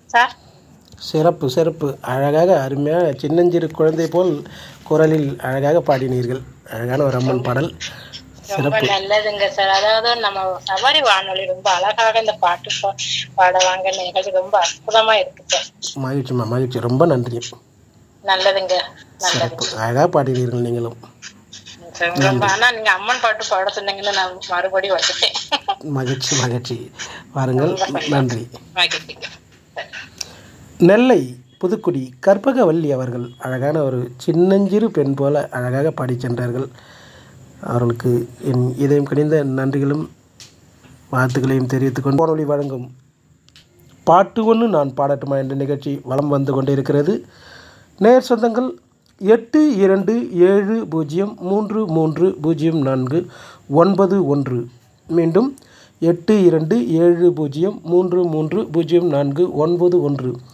Sir சிறப்பு சிறப்பு அழகாக அருமையாக சின்னஞ்சிறு குழந்தை போல் குரலில் அழகாக பாடினீர்கள் அழகான ஒரு அம்மன் பாடல் ரொம்ப சிறப்பு நல்லதுங்க சார் அதாவது நம்ம சவாரி வானொலி ரொம்ப அழகாக இந்த பாட்டு பா- பாடுவாங்க நிகழ்ச்சி ரொம்ப அற்புதமா இருக்கு சார் மகிழ்ச்சிம்மா மகிழ்ச்சி ரொம்ப நன்றி நல்லதுங்க நல்லது சிறப்பு அழகாக பாடினீர்கள் நீங்களும் சார், ரொம்ப ஆனா நீங்க அம்மன் பாட்டு பாட சொன்னீங்கன்னு நான் மறுபடியும் வந்துட்டேன் மகிழ்ச்சி மகிழ்ச்சி வாருங்கள் நன்றி மகிழ்ச்சிங்க சரி. நெல்லை புதுக்குடி கற்பகவல்லி அவர்கள் அழகான ஒரு சின்னஞ்சிறு பெண் போல அழகாக பாடிச் சென்றார்கள் அவர்களுக்கு என் இதயம் கனிந்த நன்றிகளும் வாழ்த்துக்களையும் தெரிவித்துக் கொண்டு வானொலி வழங்கும் பாட்டு ஒன்று நான் பாடட்டுமா என்ற நிகழ்ச்சி வலம் வந்து கொண்டிருக்கிறது நேர் சொந்தங்கள் எட்டு இரண்டு ஏழு பூஜ்ஜியம் மூன்று மூன்று பூஜ்ஜியம் நான்கு ஒன்பது ஒன்று மீண்டும் எட்டு இரண்டு ஏழு பூஜ்ஜியம் மூன்று மூன்று பூஜ்ஜியம் நான்கு ஒன்பது ஒன்று